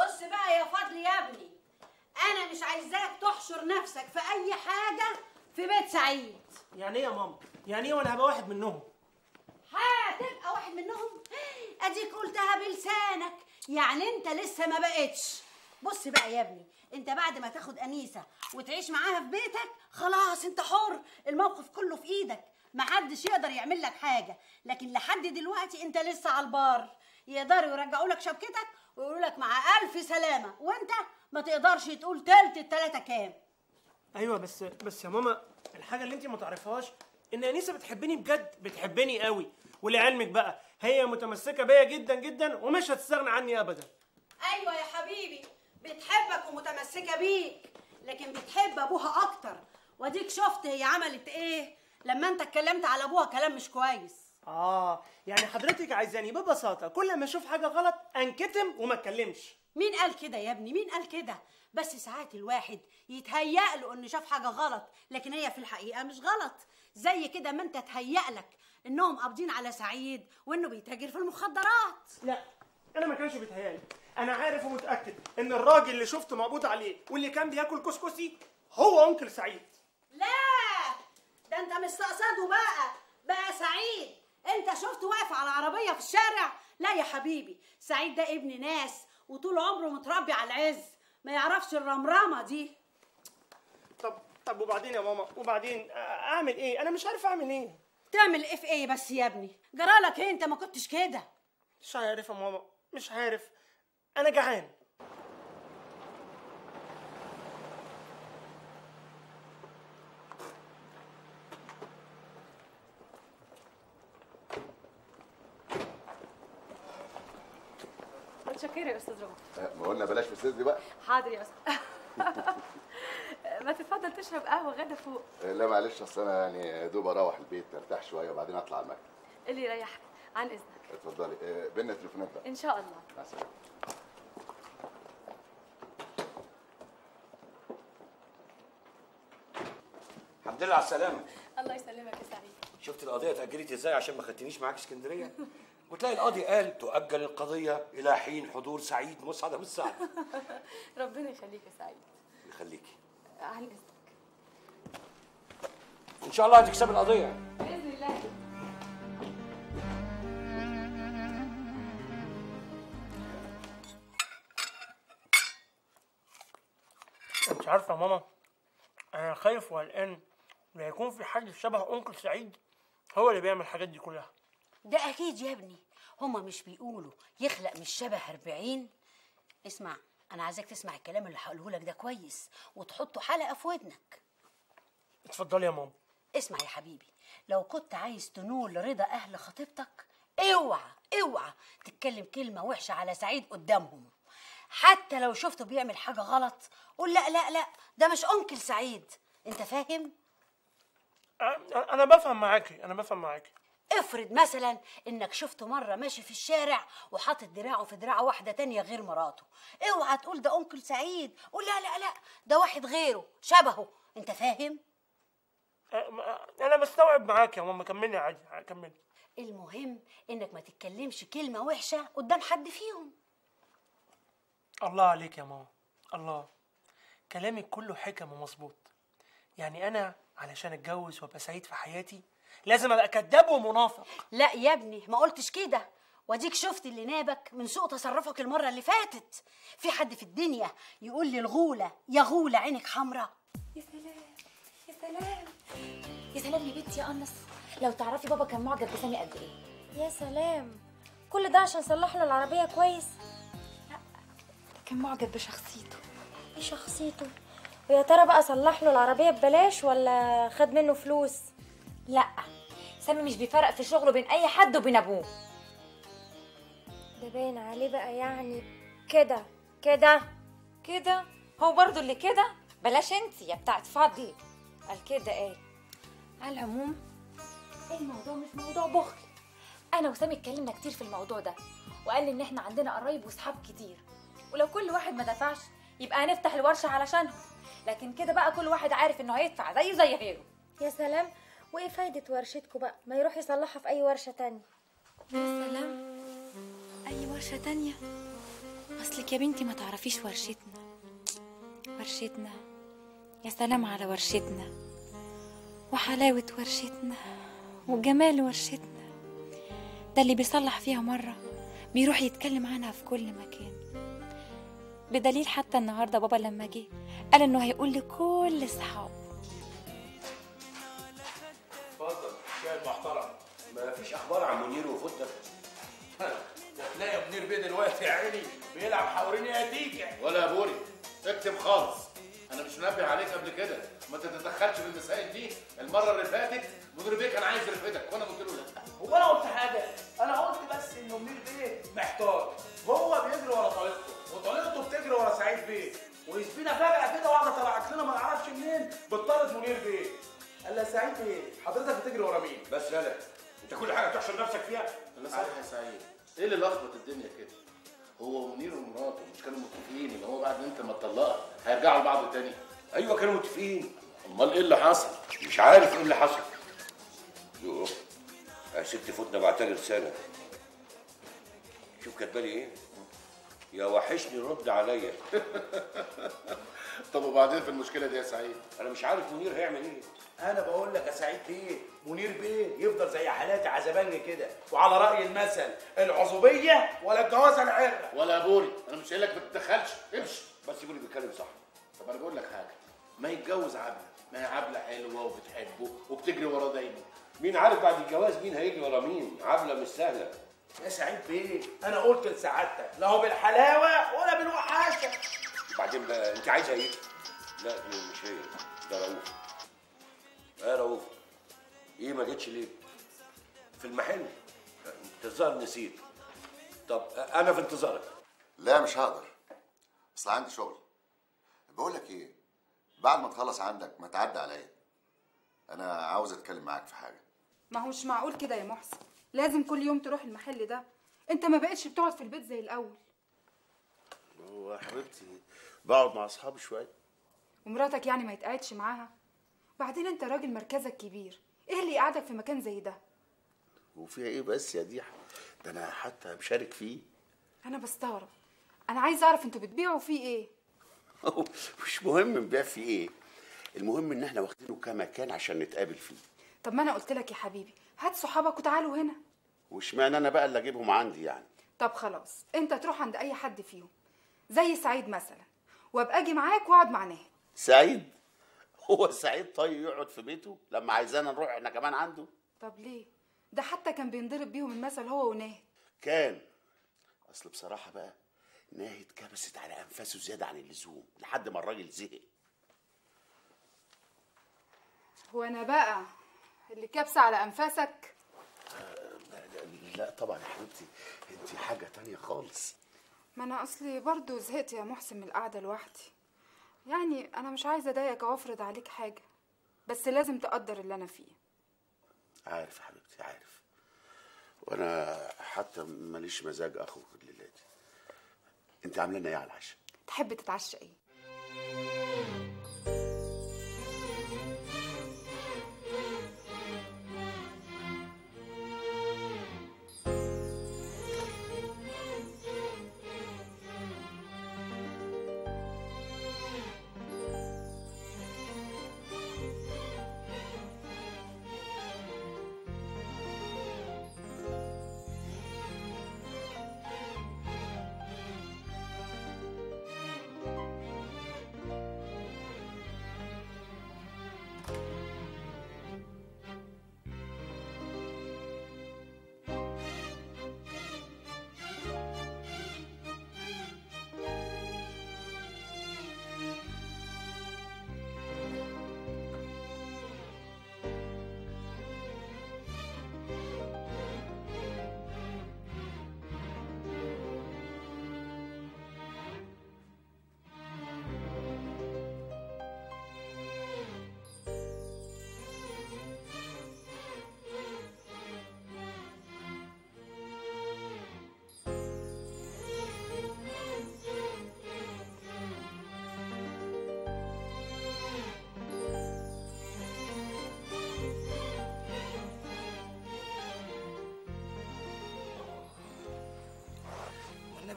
بص بقى يا فضل يا ابني انا مش عايزاك تحشر نفسك في اي حاجه في بيت سعيد يعني ايه يا ماما يعني ايه وانا هبقى واحد منهم هتبقى واحد منهم اديك قلتها بلسانك يعني انت لسه ما بقتش بص بقى يا ابني انت بعد ما تاخد انيسه وتعيش معاها في بيتك خلاص انت حر الموقف كله في ايدك محدش يقدر يعمل لك حاجه لكن لحد دلوقتي انت لسه على البار يقدروا يرجعوا لك شبكتك ويقولوا لك مع الف سلامه وانت ما تقدرش تقول تلت التلاته كام ايوه بس بس يا ماما الحاجه اللي انت ما تعرفهاش ان انيسه بتحبني بجد بتحبني قوي ولعلمك بقى هي متمسكه بيا جدا جدا ومش هتستغنى عني ابدا ايوه يا حبيبي بتحبك ومتمسكه بيك لكن بتحب ابوها اكتر واديك شفت هي عملت ايه لما انت اتكلمت على ابوها كلام مش كويس اه يعني حضرتك عايزاني ببساطه كل ما اشوف حاجه غلط انكتم وما اتكلمش مين قال كده يا ابني مين قال كده بس ساعات الواحد يتهيأ له انه شاف حاجه غلط لكن هي في الحقيقه مش غلط زي كده ما انت تهيأ لك انهم قابضين على سعيد وانه بيتاجر في المخدرات لا انا ما كانش بيتهيألي انا عارف ومتاكد ان الراجل اللي شفته مقبوض عليه واللي كان بياكل كسكسي هو انكل سعيد لا ده انت مستقصده بقى بقى سعيد انت شفته واقف على عربيه في الشارع لا يا حبيبي سعيد ده ابن ناس وطول عمره متربي على العز ما يعرفش الرمرامه دي طب طب وبعدين يا ماما وبعدين آه، اعمل ايه انا مش عارف اعمل ايه تعمل ايه في ايه بس يا ابني جرالك ايه انت ما كنتش كده مش عارف يا ماما مش عارف انا جعان متشكرة يا أستاذ رؤوف ما قلنا بلاش في دي بقى حاضر يا أستاذ ما تتفضل تشرب قهوة غدا فوق لا معلش اصل انا يعني يا دوب اروح البيت ارتاح شويه وبعدين اطلع المكتب اللي يريحك عن إذنك اتفضلي آه، بينا تليفونات بقى إن شاء الله مع السلامه الحمد لله على السلامة الله يسلمك يا سعيد شفت القضية اتأجلت ازاي عشان ما خدتنيش معاك اسكندرية وتلاقي القاضي قال تؤجل القضية إلى حين حضور سعيد مسعد أبو السعد ربنا يخليك يا سعيد يخليكي عن إذنك إن شاء الله هتكسب القضية بإذن الله انت عارفه يا ماما انا خايف وقلقان لا يكون في حد شبه انكل سعيد هو اللي بيعمل الحاجات دي كلها ده اكيد يا ابني هما مش بيقولوا يخلق مش شبه أربعين اسمع انا عايزاك تسمع الكلام اللي هقوله لك ده كويس وتحطه حلقه في ودنك اتفضلي يا ماما اسمع يا حبيبي لو كنت عايز تنول رضا اهل خطيبتك اوعى اوعى تتكلم كلمه وحشه على سعيد قدامهم حتى لو شفته بيعمل حاجه غلط قول لا لا لا ده مش انكل سعيد انت فاهم أ- انا بفهم معاكي انا بفهم معاكي افرض مثلا انك شفته مره ماشي في الشارع وحاطط دراعه في دراع واحده تانية غير مراته اوعى تقول ده انكل سعيد قول لا لا لا ده واحد غيره شبهه انت فاهم أ- أ- انا بستوعب معاكي يا ماما كملي عادي كملي المهم انك ما تتكلمش كلمه وحشه قدام حد فيهم الله عليك يا ماما الله كلامك كله حكم ومظبوط يعني انا علشان اتجوز وابقى سعيد في حياتي لازم ابقى كذاب ومنافق لا يا ابني ما قلتش كده واديك شفت اللي نابك من سوء تصرفك المره اللي فاتت في حد في الدنيا يقول لي الغوله يا غوله عينك حمراء يا سلام يا سلام يا سلام يا بنتي يا انس لو تعرفي بابا كان معجب بسامي قد ايه يا سلام كل ده عشان صلح له العربية كويس كان معجب بشخصيته ايه شخصيته ويا ترى بقى صلح له العربية ببلاش ولا خد منه فلوس لا سامي مش بيفرق في شغله بين اي حد وبين ابوه ده باين عليه بقى يعني كده كده كده هو برضو اللي كده بلاش انت يا بتاعت فضل قال كده ايه على العموم الموضوع مش موضوع بخل انا وسامي اتكلمنا كتير في الموضوع ده وقال لي ان احنا عندنا قرايب واصحاب كتير ولو كل واحد ما دفعش يبقى هنفتح الورشه علشانهم لكن كده بقى كل واحد عارف انه هيدفع زيه زي غيره يا سلام وايه فايدة ورشتكوا بقى ما يروح يصلحها في اي ورشة تانية يا سلام اي ورشه تانية اصلك يا بنتي ما تعرفيش ورشتنا ورشتنا يا سلام على ورشتنا وحلاوة ورشتنا وجمال ورشتنا ده اللي بيصلح فيها مرة بيروح يتكلم عنها في كل مكان بدليل حتى النهاردة بابا لما جه قال انه هيقول لكل اصحابه اتفضل شاي محترم ما فيش اخبار عن منير وفتة تلاقي منير بيه دلوقتي يا عيني بيلعب حوالين يا ديكه ولا يا بوري اكتب خالص انا مش منبه عليك قبل كده ما تتدخلش في المسائل دي المره اللي فاتت مدير بيه كان عايز يرفدك وانا قلت له لا هو انا قلت حاجه انا قلت بس انه منير بيه محتار هو بيجري ورا طريقته وطريقته بتجري ورا سعيد بيه ويسبينا فجاه كده واحده طلعت لنا ما نعرفش منين بتطرد منير بيه قال لها سعيد بيه حضرتك بتجري ورا مين بس يالا انت كل حاجه بتحشر نفسك فيها انا صحيح يا سعيد ايه اللي لخبط الدنيا كده هو منير ومراته مش كانوا متفقين ان هو بعد انت ما تطلقها هيرجعوا لبعض تاني ايوه كانوا متفقين امال ايه اللي حصل مش عارف ايه اللي حصل يوه يا ست فتنة بعتلي رسالة شوف كاتبالي ايه يا وحشني رد عليا طب وبعدين في المشكله دي يا سعيد انا مش عارف منير هيعمل ايه انا بقول لك يا سعيد بيه منير بيه يفضل زي حالاتي عزبانج كده وعلى راي المثل العزوبيه ولا الجوازه العره ولا يا بوري انا مش قايل لك ما تتدخلش امشي بس يقول لي بيتكلم صح طب انا بقول لك حاجه ما يتجوز عبله ما هي عبله حلوه وبتحبه وبتجري وراه دايما مين عارف بعد الجواز مين هيجي ورا مين عبله مش سهله يا سعيد بيه انا قلت لسعادتك لا هو بالحلاوه ولا بالوحاشه بعدين بقى انت عايزه ايه لا دي مش هي ده رؤوف يا رؤوف ايه ما جتش ليه في المحل انت الظاهر نسيت طب انا في انتظارك لا مش هقدر اصل عندي شغل بقول لك ايه بعد ما تخلص عندك ما تعدي عليا انا عاوز اتكلم معاك في حاجه ما هوش معقول كده يا محسن لازم كل يوم تروح المحل ده انت ما بقتش بتقعد في البيت زي الاول هو يا حبيبتي بقعد مع اصحابي شويه ومراتك يعني ما يتقعدش معاها بعدين انت راجل مركزك كبير ايه اللي يقعدك في مكان زي ده وفيها ايه بس يا ديحه ده انا حتى مشارك فيه انا بستغرب انا عايز اعرف انتوا بتبيعوا فيه ايه مش مهم نبيع فيه ايه المهم ان احنا واخدينه كمكان عشان نتقابل فيه طب ما انا قلت لك يا حبيبي هات صحابك وتعالوا هنا واشمعنى انا بقى اللي اجيبهم عندي يعني طب خلاص انت تروح عند اي حد فيهم زي سعيد مثلا وابقى اجي معاك واقعد مع ناهد سعيد هو سعيد طيب يقعد في بيته لما عايزانا نروح احنا كمان عنده طب ليه ده حتى كان بينضرب بيهم المثل هو وناهد كان اصل بصراحه بقى ناهد كبست على انفاسه زياده عن اللزوم لحد ما الراجل زهق هو انا بقى اللي كابسه على انفاسك لا طبعا يا حبيبتي انت حاجه تانية خالص ما انا اصلي برضو زهقت يا محسن من القعده لوحدي يعني انا مش عايزه اضايقك او افرض عليك حاجه بس لازم تقدر اللي انا فيه عارف يا حبيبتي عارف وانا حتى ماليش مزاج اخرج الليله دي انت عامله لنا ايه على العشاء تحب تتعشى ايه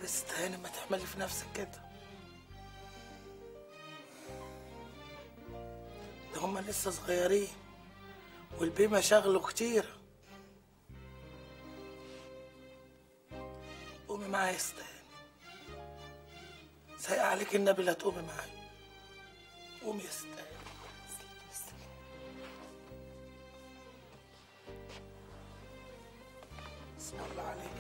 بس تاني ما تعملي في نفسك كده ده هما لسه صغيرين والبيه مشاغله كتير قومي معايا يا ستان سايق عليك النبي لا تقومي معايا قومي يا ستان بسم الله عليك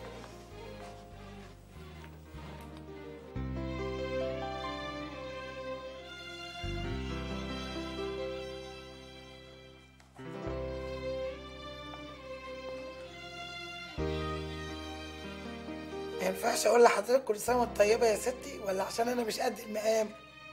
ما ينفعش اقول لحضرتك كل سنه وانت طيبه يا ستي ولا عشان انا مش قد المقام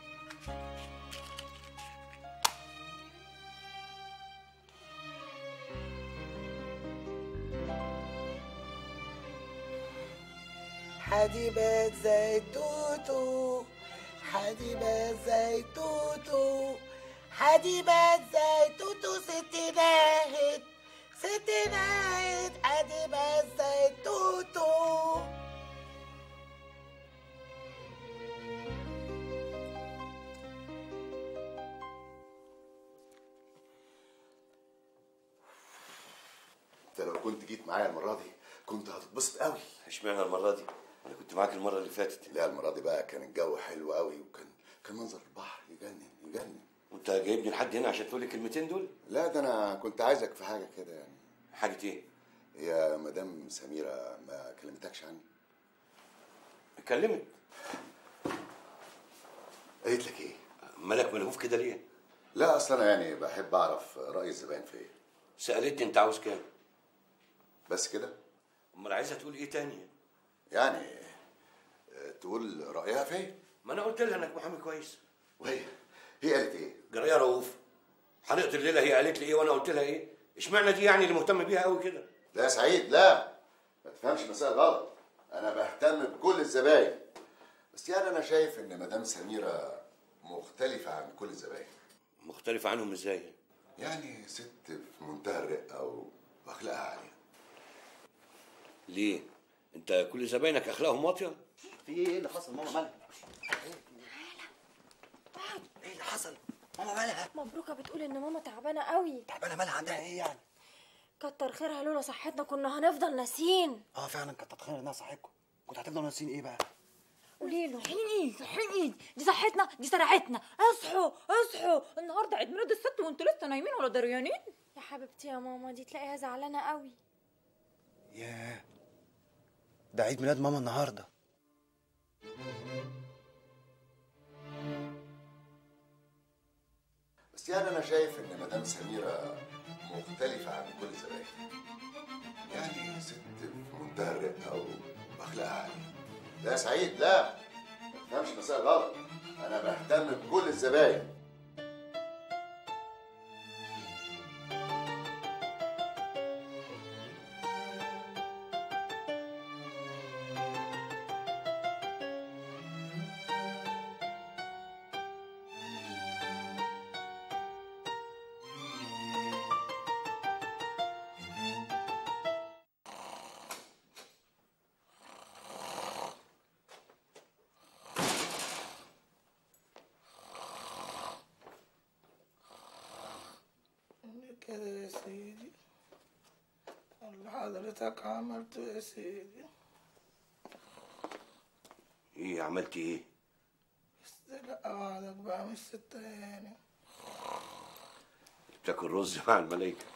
حديبة زي توتو حديبة زي توتو حديبة زي توتو ستي ناهد ستي ناهد حديبة زي توتو انت لو كنت جيت معايا المره دي كنت هتتبسط قوي اشمعنى المره دي انا كنت معاك المره اللي فاتت لا المره دي بقى كان الجو حلو قوي وكان كان منظر البحر يجنن يجنن وانت جايبني لحد هنا عشان تقول لي الكلمتين دول لا ده انا كنت عايزك في حاجه كده يعني حاجه ايه هي مدام سميره ما كلمتكش عني اتكلمت قالت لك ايه مالك ملهوف كده ليه لا اصل انا يعني بحب اعرف راي الزبائن في ايه سالتني انت عاوز كام بس كده امال عايزها تقول ايه تاني يعني آه، تقول رايها في ايه ما انا قلت لها انك محامي كويس وهي هي قالت ايه جرايه رؤوف هنقضي الليله هي قالت لي ايه وانا قلت لها ايه اشمعنى دي يعني اللي مهتم بيها قوي كده لا يا سعيد لا ما تفهمش مسائل غلط انا بهتم بكل الزباين بس يعني انا شايف ان مدام سميره مختلفه عن كل الزباين مختلفه عنهم ازاي يعني ست في منتهى الرقه واخلاقها عاليه ليه انت كل زباينك اخلاقهم واطيه في ايه اللي حصل ماما مالها ايه اللي حصل ماما مالها مبروكة بتقول ان ماما تعبانة قوي تعبانه مالها عندها ايه يعني كتر خيرها لولا صحتنا كنا هنفضل ناسيين اه فعلا كانت تتخيل انها صحتكم كنت هتفضلوا ناسيين ايه بقى قولي له صحيين ايه صحيين ايه دي صحتنا دي سرعتنا اصحوا اصحوا النهارده عيد ميلاد الست وانتوا لسه نايمين ولا دريانين يا حبيبتي يا ماما دي تلاقيها زعلانة قوي ياه ده عيد ميلاد ماما النهارده بس يعني انا شايف ان مدام سميره مختلفه عن كل الزباين يعني ست في منتهى الرقه واخلاقها عاليه لا يا سعيد لا ما تفهمش مسائل غلط انا بهتم بكل الزباين كده يا سيدي اللي حضرتك عملته يا سيدي ايه عملت ايه لا اوعدك بقى مش ست يعني بتاكل رز مع الملايكه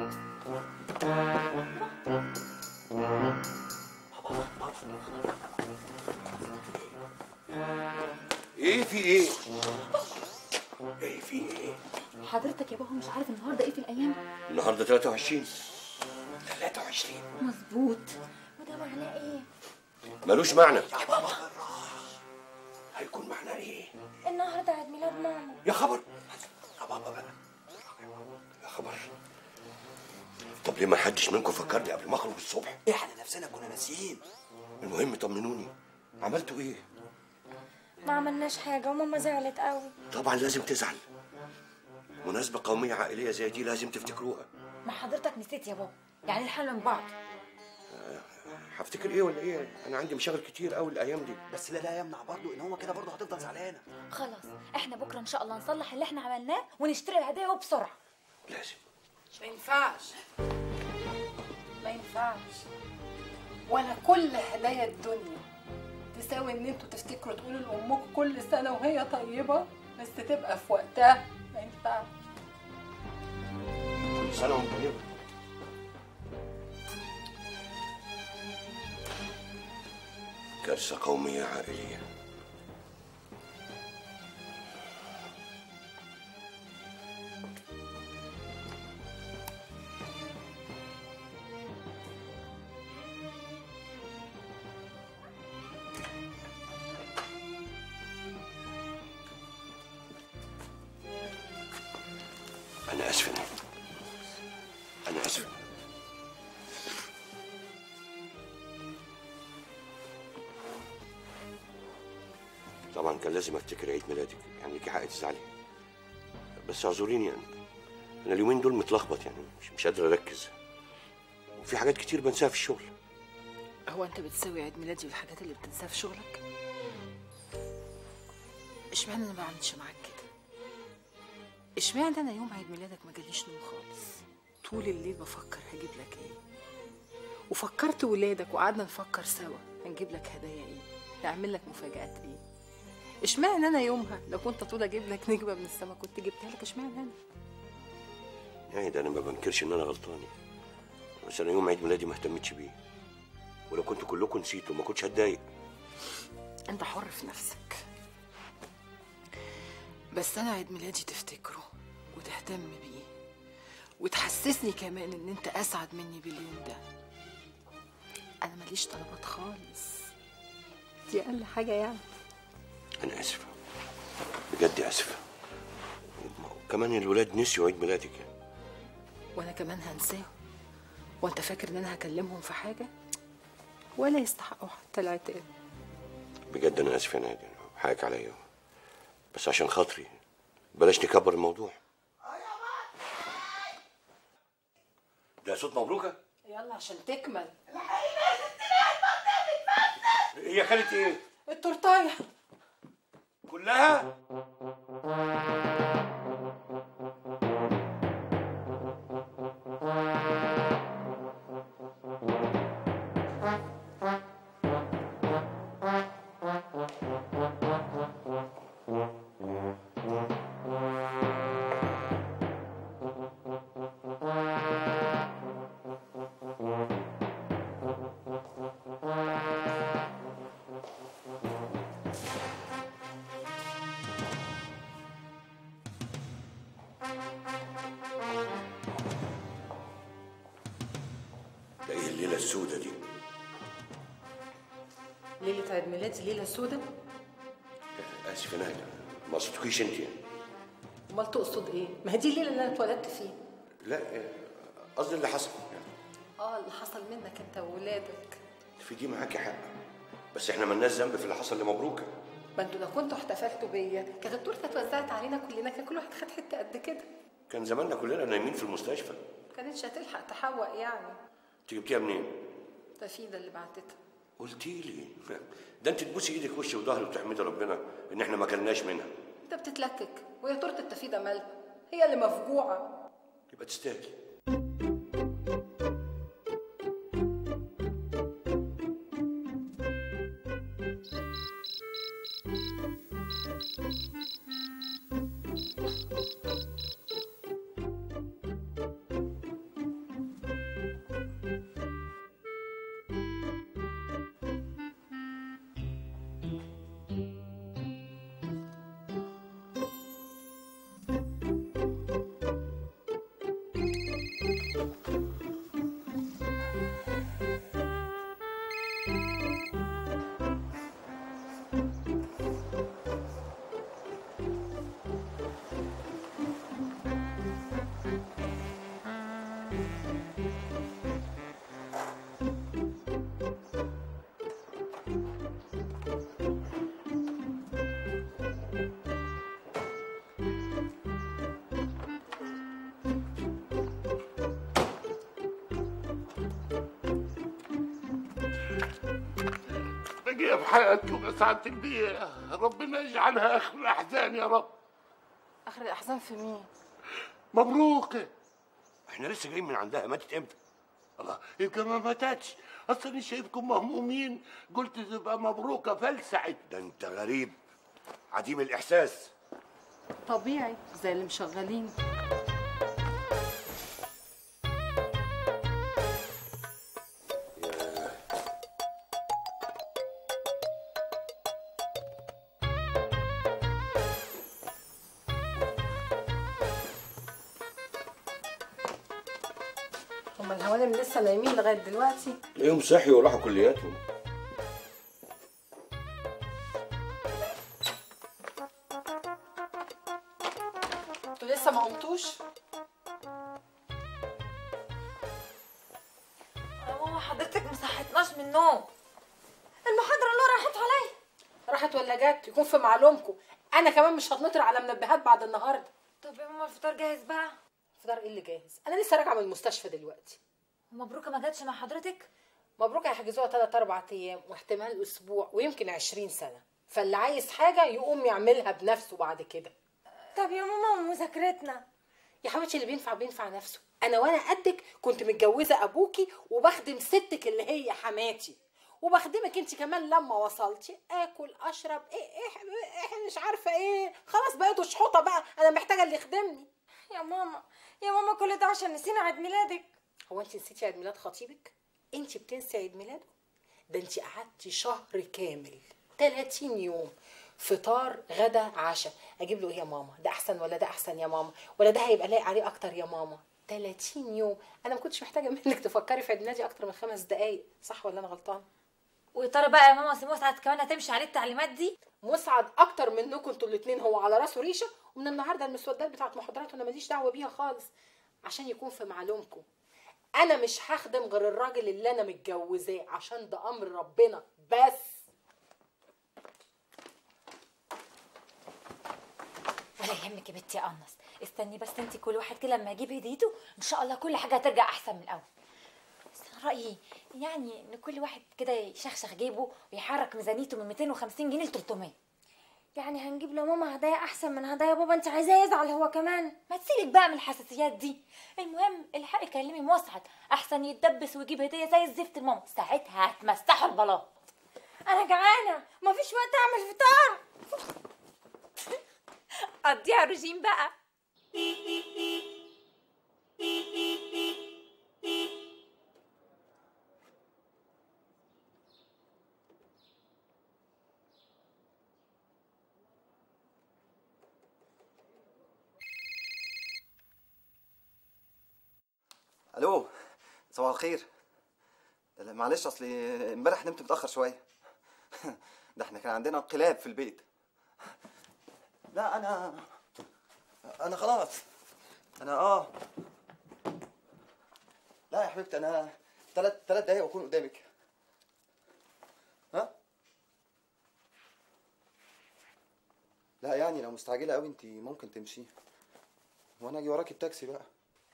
ايه في ايه ايه في ايه حضرتك يا بابا مش عارف النهارده ايه في الايام النهارده 23 23 مظبوط وده معناه ايه ملوش معنى يا بابا هيكون معناه ايه النهارده عيد ميلاد ماما يا خبر يا بابا بقى يا خبر طب ليه ما حدش منكم فكرني قبل ما اخرج الصبح احنا نفسنا كنا ناسيين المهم طمنوني عملتوا ايه ما عملناش حاجة وماما زعلت قوي طبعا لازم تزعل مناسبة قومية عائلية زي دي لازم تفتكروها ما حضرتك نسيت يا بابا يعني الحل من بعض هفتكر ايه ولا ايه انا عندي مشاغل كتير قوي الايام دي بس لا لا يمنع برضه ان هو كده برضه هتفضل زعلانه خلاص احنا بكره ان شاء الله نصلح اللي احنا عملناه ونشتري الهدايا وبسرعه لازم ما ينفعش ما ينفعش ولا كل هدايا الدنيا تساوي ان انتوا تفتكروا تقولوا لامكم كل سنه وهي طيبه بس تبقى في وقتها ما ينفعش كل سنه وانت طيبه كارثه قوميه عائليه انا اسف يا نادي. انا اسف طبعا كان لازم افتكر عيد ميلادك يعني ليكي حق تزعلي بس اعذريني يعني انا اليومين دول متلخبط يعني مش, مش قادر اركز وفي حاجات كتير بنساها في الشغل هو انت بتسوي عيد ميلادي والحاجات اللي بتنساها في شغلك اشمعنى انا ما بعملش معاك كده اشمعنى انا يوم عيد ميلادك ما جاليش نوم خالص طول الليل بفكر هجيب لك ايه وفكرت ولادك وقعدنا نفكر سوا هنجيب لك هدايا ايه نعمل لك مفاجآت ايه اشمعنى انا يومها لو كنت طول اجيب لك نجمه من السما كنت جبتها لك اشمعنى انا يعني ده انا ما بنكرش ان انا غلطان بس انا يوم عيد ميلادي ما اهتمتش بيه ولو كنتوا كلكم نسيتوا ما كنتش هتضايق انت حر في نفسك بس انا عيد ميلادي تفتكره وتهتم بيه وتحسسني كمان ان انت اسعد مني باليوم ده انا ماليش طلبات خالص دي اقل حاجه يعني انا اسف بجد اسف كمان الولاد نسيوا عيد ميلادك يعني. وانا كمان هنساه وانت فاكر ان انا هكلمهم في حاجه ولا يستحقوا حتى العتاب بجد انا اسف يا نادي حقك عليا بس عشان خاطري بلاش نكبر الموضوع ده صوت مبروكه يلا عشان تكمل هي كانت ايه التورتايه كلها ده ايه الليله السوداء دي ليله عيد ميلادي ليله سودة اسف يا نادي ما قصدكيش انت يعني امال تقصد ايه ما هي دي الليله اللي انا اتولدت فيها لا قصدي اللي حصل يعني اه اللي حصل منك انت وولادك في دي معاكي حق بس احنا مالناش ذنب في اللي حصل لمبروكه ما انتوا لو كنتوا احتفلتوا بيا كانت التورته اتوزعت علينا كلنا كان كل واحد خد حته قد كده كان زماننا كلنا نايمين في المستشفى ما كانتش هتلحق تحوق يعني انت جبتيها منين ده فيدا اللي بعتتها قلتي لي ده انت تبوسي ايدك وشي وظهري وتحمدي ربنا ان احنا ما كلناش منها انت بتتلكك وهي تورته التفيده مالها هي اللي مفجوعه يبقى تستاهلي الباقيه في حياتكم يا سعاده البيه ربنا يجعلها اخر الاحزان يا رب اخر الاحزان في مين مبروك احنا لسه جايين من عندها ماتت امتى الله يبقى ما ماتتش اصلا شايفكم مهمومين قلت تبقى مبروكه فلسعت ده انت غريب عديم الاحساس طبيعي زي اللي مشغلين هما الهوانم لسه نايمين لغايه دلوقتي تلاقيهم صحي وراحوا كلياتهم انتوا لسه ما قمتوش يا ماما حضرتك ما صحتناش من النوم المحاضرة اللي راحت عليا راحت ولا جت يكون في معلومكم انا كمان مش هتنطر على منبهات بعد النهارده طب يا ماما الفطار جاهز بقى الفطار ايه اللي جاهز انا لسه راجعه من المستشفى دلوقتي مبروكة ما جاتش مع حضرتك مبروك هيحجزوها 3 4 ايام واحتمال اسبوع ويمكن 20 سنه فاللي عايز حاجه يقوم يعملها بنفسه بعد كده طب يا ماما ومذاكرتنا يا حبيبتي اللي بينفع بينفع نفسه انا وانا قدك كنت متجوزه ابوكي وبخدم ستك اللي هي حماتي وبخدمك انت كمان لما وصلتي اكل اشرب ايه ايه, إيه مش عارفه ايه خلاص بقيتوا شحوطه بقى انا محتاجه اللي يخدمني يا ماما يا ماما كل ده عشان نسينا عيد ميلادك هو انت نسيتي عيد ميلاد خطيبك انت بتنسي عيد ميلاده ده انت قعدتي شهر كامل 30 يوم فطار غدا عشاء اجيب له ايه يا ماما ده احسن ولا ده احسن يا ماما ولا ده هيبقى لايق عليه اكتر يا ماما 30 يوم انا ما كنتش محتاجه منك تفكري في عيد ميلادي اكتر من خمس دقايق صح ولا انا غلطان ويا ترى بقى يا ماما سي مسعد كمان هتمشي عليه التعليمات دي مسعد اكتر منكم انتوا الاثنين هو على راسه ريشه ومن النهارده المسودات بتاعت محاضراته انا ماليش دعوه بيها خالص عشان يكون في معلومكم انا مش هخدم غير الراجل اللي انا متجوزاه عشان ده امر ربنا بس ولا يهمك يا بنتي يا قنص استني بس انت كل واحد كده لما يجيب هديته ان شاء الله كل حاجه هترجع احسن من الاول بس انا رايي يعني ان كل واحد كده يشخشخ جيبه ويحرك ميزانيته من 250 جنيه ل 300 يعني هنجيب لماما هدايا احسن من هدايا بابا انت عايزاه يزعل هو كمان ما تسيبك بقى من الحساسيات دي المهم الحقي كلمي مسعد احسن يتدبس ويجيب هديه زي الزفت لماما ساعتها هتمسحوا البلاط انا جعانه مفيش وقت اعمل فطار قضيها رجيم بقى الو صباح الخير لا، معلش اصلي امبارح نمت متاخر شويه ده احنا كان عندنا انقلاب في البيت لا انا انا خلاص انا اه لا يا حبيبتي انا ثلاث ثلاث دقايق واكون قدامك ها لا يعني لو مستعجله قوي انت ممكن تمشي وانا اجي وراكي التاكسي بقى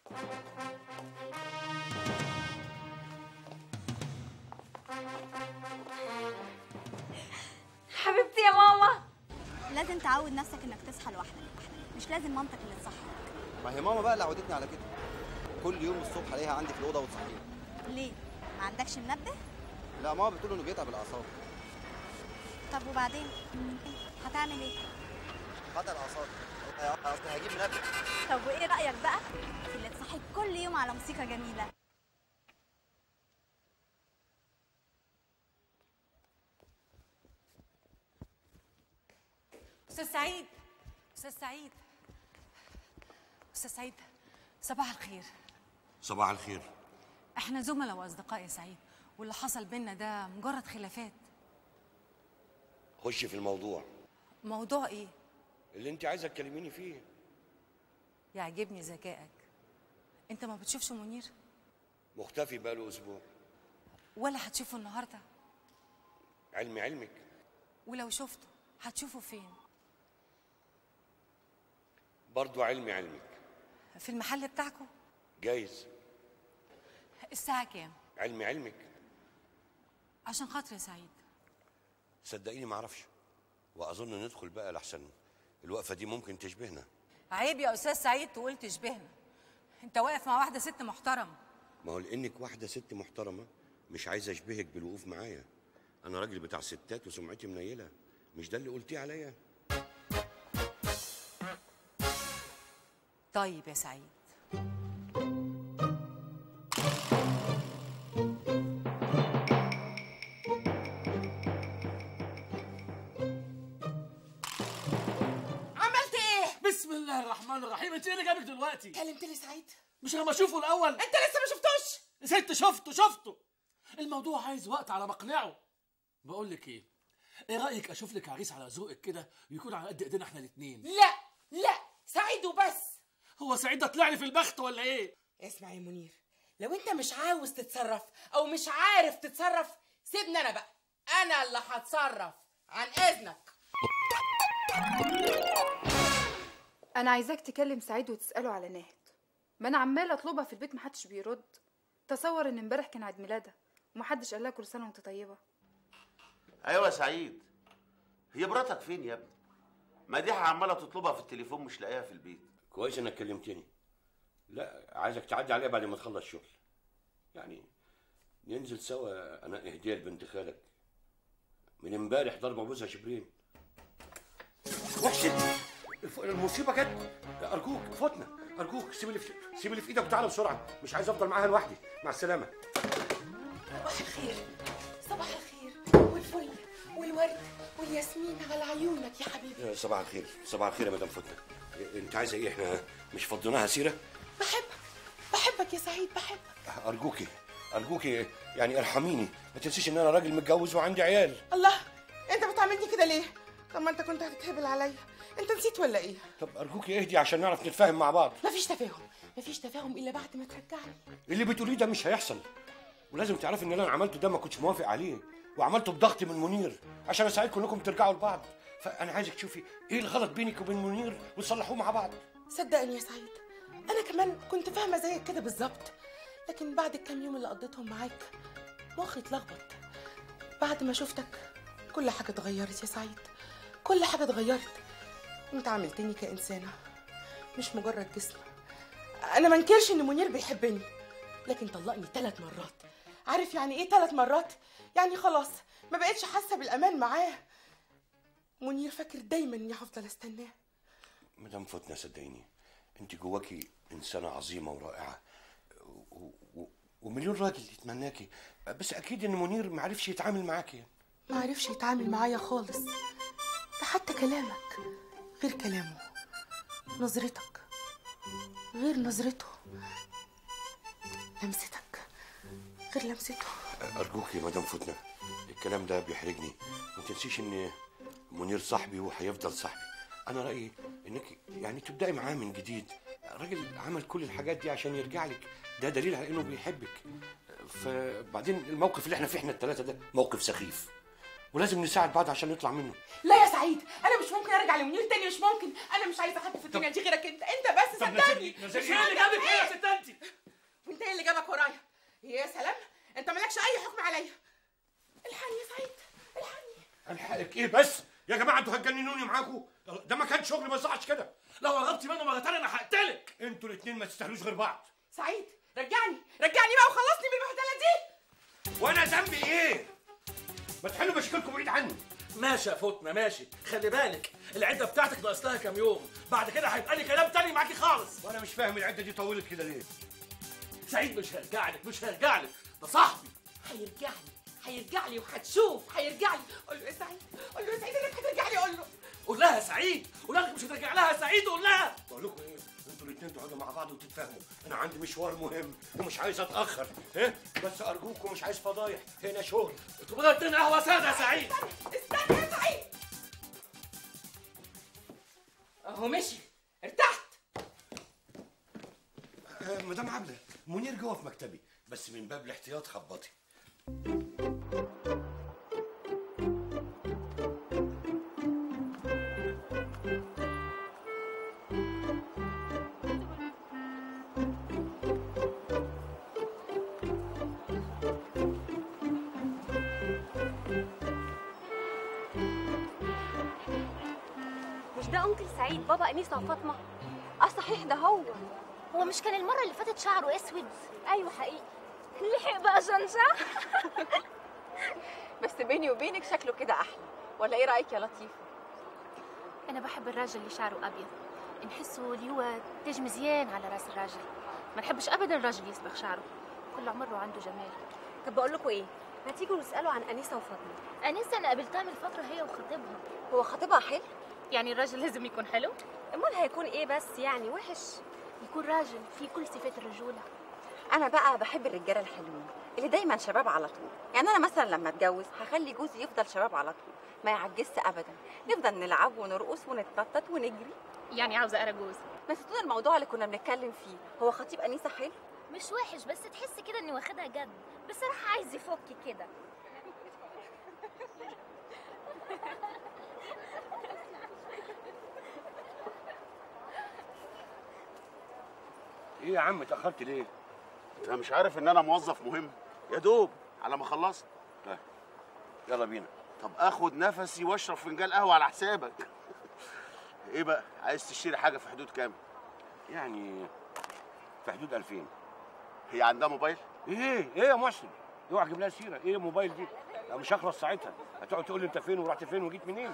حبيبتي يا ماما لازم تعود نفسك انك تصحى لوحدك مش لازم مامتك اللي تصحى ما هي ماما بقى اللي عودتني على كده كل يوم الصبح الاقيها عندي في الاوضه وتصحيني ليه ما عندكش منبه لا ماما بتقول انه بيتعب الاعصاب طب وبعدين هتعمل ايه قطع الاعصاب اصل هجيب منبه طب وايه رايك بقى في اللي تصحيك كل يوم على موسيقى جميله استاذ سعيد استاذ سعيد استاذ سعيد صباح الخير صباح الخير احنا زملاء واصدقاء يا سعيد واللي حصل بينا ده مجرد خلافات خش في الموضوع موضوع ايه اللي انت عايزه تكلميني فيه يعجبني ذكائك انت ما بتشوفش منير مختفي بقاله اسبوع ولا هتشوفه النهارده علمي علمك ولو شفته هتشوفه فين برضو علمي علمك في المحل بتاعكم جايز الساعه كام علمي علمك عشان خاطر يا سعيد صدقيني ما اعرفش واظن ندخل بقى لحسن الوقفه دي ممكن تشبهنا عيب يا استاذ سعيد تقول تشبهنا انت واقف مع واحده ست محترمه ما هو لانك واحده ست محترمه مش عايز اشبهك بالوقوف معايا انا راجل بتاع ستات وسمعتي منيله مش ده اللي قلتيه عليا طيب يا سعيد عملت ايه؟ بسم الله الرحمن الرحيم انت ايه اللي جابك دلوقتي؟ كلمت لي سعيد مش لما اشوفه الاول انت لسه ما شفتوش ست شفته شفته الموضوع عايز وقت على مقنعه بقول لك ايه ايه رايك اشوف لك عريس على ذوقك كده ويكون على قد ايدينا احنا الاثنين لا لا سعيد وبس هو سعيد ده طلع لي في البخت ولا ايه اسمع يا منير لو انت مش عاوز تتصرف او مش عارف تتصرف سيبني انا بقى انا اللي هتصرف عن اذنك انا عايزاك تكلم سعيد وتساله على ناهد ما انا عماله اطلبها في البيت محدش بيرد تصور ان امبارح كان عيد ميلادها ومحدش قال لها كل سنه وانت طيبه ايوه يا سعيد هي مراتك فين يا ابني مديحه عماله تطلبها في التليفون مش لاقيها في البيت كويس انك كلمتني لا عايزك تعدي عليها بعد ما تخلص شغل يعني ننزل سوا انا هديه لبنت خالك من امبارح ضربه جوزها شبرين وحشت الف- المصيبه جت ارجوك فوتنا ارجوك سيب اللي في سيب اللي في ايدك وتعالى بسرعه مش عايز افضل معاها لوحدي مع السلامه صباح الخير صباح الخير والفل والورد والياسمين على عيونك يا حبيبي صباح الخير صباح الخير يا مدام فتنة انت عايزه ايه احنا مش فضيناها سيره بحبك يا سعيد بحبك ارجوكي ارجوكي يعني ارحميني ما تنسيش ان انا راجل متجوز وعندي عيال الله انت بتعاملني كده ليه طب ما انت كنت هتتهبل عليا انت نسيت ولا ايه طب ارجوكي اهدي عشان نعرف نتفاهم مع بعض مفيش تفاهم مفيش تفاهم الا بعد ما ترجعني اللي بتقوليه ده مش هيحصل ولازم تعرفي ان اللي انا عملته ده ما كنتش موافق عليه وعملته بضغط من منير عشان اساعدكم انكم ترجعوا لبعض فانا عايزك تشوفي ايه الغلط بينك وبين منير وتصلحوه مع بعض صدقني يا سعيد انا كمان كنت فاهمه زيك كده بالظبط لكن بعد الكام يوم اللي قضيتهم معاك مخي اتلخبط بعد ما شفتك كل حاجه اتغيرت يا سعيد كل حاجه اتغيرت انت عاملتني كانسانه مش مجرد جسم انا ما انكرش ان منير بيحبني لكن طلقني ثلاث مرات عارف يعني ايه ثلاث مرات يعني خلاص ما بقتش حاسه بالامان معاه منير فاكر دايما اني هفضل استناه مدام فتنة صدقيني انت جواكي انسانه عظيمه ورائعه و... و... ومليون راجل يتمناكي بس اكيد ان منير ما عرفش يتعامل معاكي ما عرفش يتعامل معايا خالص ده حتى كلامك غير كلامه نظرتك غير نظرته لمستك غير لمسته ارجوك يا مدام فتنة الكلام ده بيحرجني ما تنسيش ان منير صاحبي وهيفضل صاحبي انا رايي انك يعني تبداي معاه من جديد الراجل عمل كل الحاجات دي عشان يرجع لك ده دليل على انه بيحبك فبعدين الموقف اللي احنا فيه احنا الثلاثه ده موقف سخيف ولازم نساعد بعض عشان نطلع منه لا يا سعيد انا مش ممكن ارجع لمنير تاني مش ممكن انا مش عايزه حد في الدنيا دي غيرك انت انت بس صدقني نزلي- نزلي. ايه اللي جابك ايه يا ست انت وانت ايه اللي جابك ورايا يا سلام انت مالكش اي حكم عليا الحقني يا سعيد الحقك ايه بس يا جماعه انتوا هتجننوني معاكم ده ما كان شغل ما يصحش كده لو قربت منه مره تانية انا هقتلك انتوا الاثنين ما تستاهلوش غير بعض سعيد رجعني رجعني بقى وخلصني من البهدله دي وانا ذنبي ايه ما تحلوا مشاكلكم بعيد عني ماشي يا فوتنا ماشي خلي بالك العده بتاعتك ناقص لها كام يوم بعد كده هيبقى لي كلام تاني معاكي خالص وانا مش فاهم العده دي طولت كده ليه سعيد مش هيرجع لك مش هيرجع لك ده صاحبي هيرجع لي هيرجع لي وهتشوف هيرجع لي قول له يا سعيد قول له يا سعيد انك هترجع لي قول له قول لها يا سعيد قول لها إنك مش هترجع لها يا سعيد قول لها بقول لكم ايه انتوا الاثنين تقعدوا مع بعض وتتفاهموا انا عندي مشوار مهم ومش عايز اتاخر ايه بس ارجوكم مش عايز فضايح هنا شغل انتوا بغير اتنين قهوه ساده يا سعيد استنى يا سعيد اهو مشي ارتحت آه مدام عبله منير جوه في مكتبي بس من باب الاحتياط خبطي انكل سعيد بابا انيسه وفاطمه اه صحيح ده هو هو مش كان المره اللي فاتت شعره اسود ايوه حقيقي لحق بقى شنشة بس بيني وبينك شكله كده احلى ولا ايه رايك يا لطيفه انا بحب الراجل اللي شعره ابيض نحسه اللي هو تاج مزيان على راس الراجل ما نحبش ابدا الراجل يصبغ شعره كل عمره عنده جمال طب بقول لكم ايه ما تيجوا نساله عن انيسه وفاطمه انسه انا قابلتها من فتره هي وخطيبها هو خطيبها حلو يعني الراجل لازم يكون حلو امال هيكون ايه بس يعني وحش يكون راجل فيه كل صفات الرجوله انا بقى بحب الرجاله الحلوين اللي دايما شباب على طول يعني انا مثلا لما اتجوز هخلي جوزي يفضل شباب على طول ما يعجزش ابدا نفضل نلعب ونرقص ونتنطط ونجري يعني عاوزه ارى جوزي بس طول الموضوع اللي كنا بنتكلم فيه هو خطيب انيسه حلو مش وحش بس تحس كده اني واخدها جد بصراحه عايز يفك كده ايه يا عم اتاخرت ليه انت مش عارف ان انا موظف مهم يا دوب على ما خلصت طيب يلا بينا طب اخد نفسي واشرب فنجان قهوه على حسابك ايه بقى عايز تشتري حاجه في حدود كام يعني في حدود 2000 هي عندها موبايل ايه ايه يا محسن اوعى تجيب لها سيره ايه الموبايل دي لا مش هخلص ساعتها هتقعد تقول لي انت فين ورحت فين وجيت منين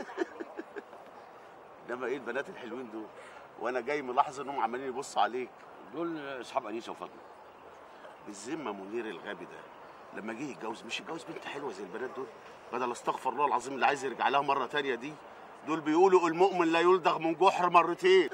انما ايه البنات الحلوين دول وانا جاي ملاحظ انهم عمالين يبصوا عليك دول اصحاب انيسه وفاطمه بالذمه منير الغبي ده لما جه يتجوز مش يتجوز بنت حلوه زي البنات دول بدل استغفر الله العظيم اللي عايز يرجع لها مره تانية دي دول بيقولوا المؤمن لا يلدغ من جحر مرتين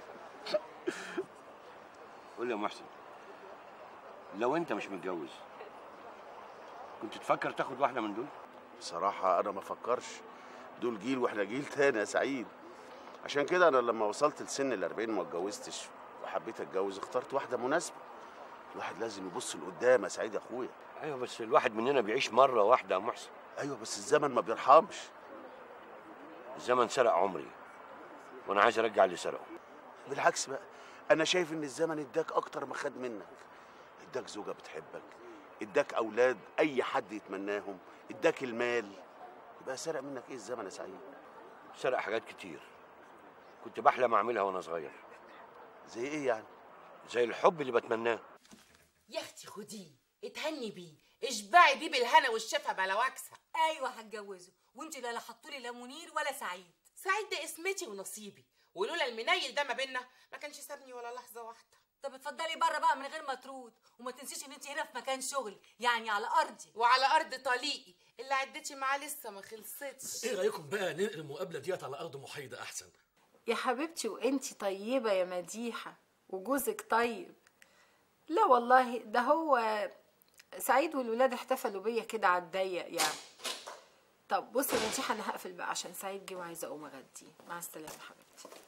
قول لي يا محسن لو انت مش متجوز كنت تفكر تاخد واحده من دول بصراحه انا ما فكرش دول جيل واحنا جيل تاني يا سعيد عشان كده انا لما وصلت لسن ال 40 ما اتجوزتش وحبيت اتجوز اخترت واحده مناسبه الواحد لازم يبص لقدام يا سعيد يا اخويا ايوه بس الواحد مننا بيعيش مره واحده يا محسن ايوه بس الزمن ما بيرحمش الزمن سرق عمري وانا عايز ارجع اللي سرقه بالعكس بقى انا شايف ان الزمن اداك اكتر ما خد منك اداك زوجه بتحبك اداك اولاد اي حد يتمناهم اداك المال يبقى سرق منك ايه الزمن يا سعيد سرق حاجات كتير كنت بحلم اعملها وانا صغير زي ايه يعني زي الحب اللي بتمناه يا اختي خديه اتهني بيه اشبعي بيه بالهنا والشفا بلا وكسه ايوه هتجوزه وانت لا لا حطولي لا منير ولا سعيد سعيد ده اسمتي ونصيبي ولولا المنيل ده ما بينا ما كانش سابني ولا لحظه واحده طب اتفضلي بره بقى من غير ما ترود وما تنسيش ان انت هنا في مكان شغل يعني على ارضي وعلى ارض طليقي اللي عدتي معاه لسه ما خلصتش ايه رايكم بقى ننقل المقابله ديت على ارض محايده احسن يا حبيبتي وانتي طيبة يا مديحة وجوزك طيب لا والله ده هو سعيد والولاد احتفلوا بيا كده على الضيق يعني طب بصي يا مديحة انا هقفل بقى عشان سعيد جه وعايزة اقوم اغديه مع السلامة حبيبتي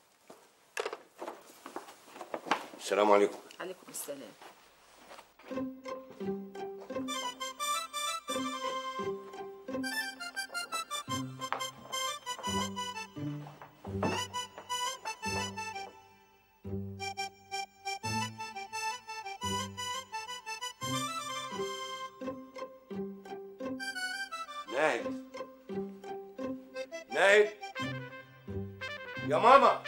السلام عليكم عليكم السلام ناهد ناهد يا ماما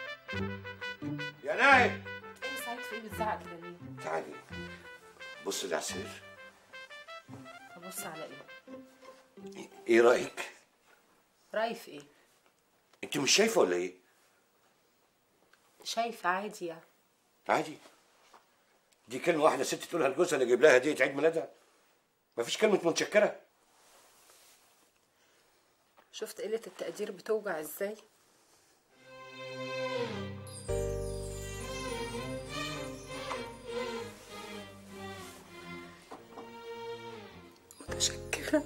يا ناهد ايه سعيد في ايه بتزعق كده ليه؟ تعالي بص لي على السرير ابص على ايه؟ ايه رايك رأيي في ايه؟ انت مش شايفه ولا ايه شايفة عادي يعني عادي دي كلمه واحده ست تقولها لجوزها اللي جايب لها هديه عيد ميلادها مفيش كلمه متشكره شفت قلة التقدير بتوجع ازاي؟ متشكرة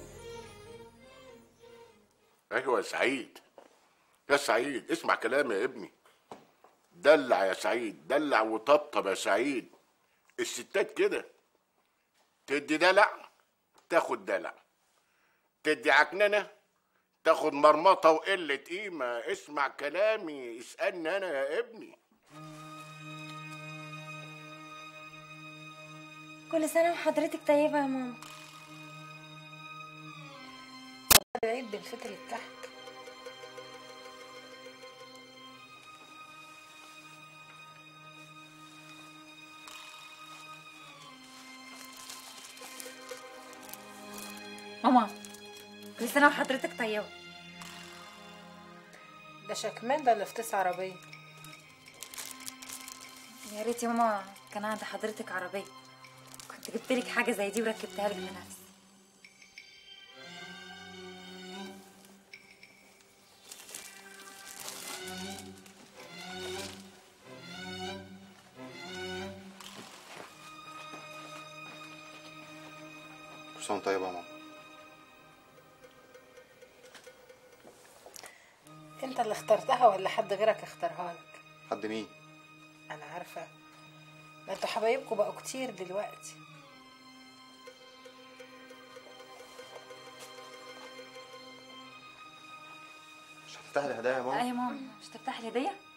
ايوه يا سعيد يا سعيد اسمع كلامي يا ابني دلع يا سعيد دلع وطبطب يا سعيد الستات كده تدي دلع تاخد دلع تدي عكننه تاخد مرمطه وقله قيمه اسمع كلامي اسالني انا يا ابني كل سنة وحضرتك طيبة يا ماما العيد بالفطر الكحك ماما كل سنه وحضرتك طيبه ده شكمان ده اللي في تسع عربيه يا ريت يا ماما كان عند حضرتك عربيه كنت جبت لك حاجه زي دي وركبتها لك بنفسي كل سنه وأنت طيبه يا ماما انت اللي اخترتها ولا حد غيرك اختارها لك حد مين انا عارفه ما انتوا حبايبكم بقوا كتير دلوقتي مش هتفتح لي هدايا يا ماما اي ماما مش تفتح لي هديه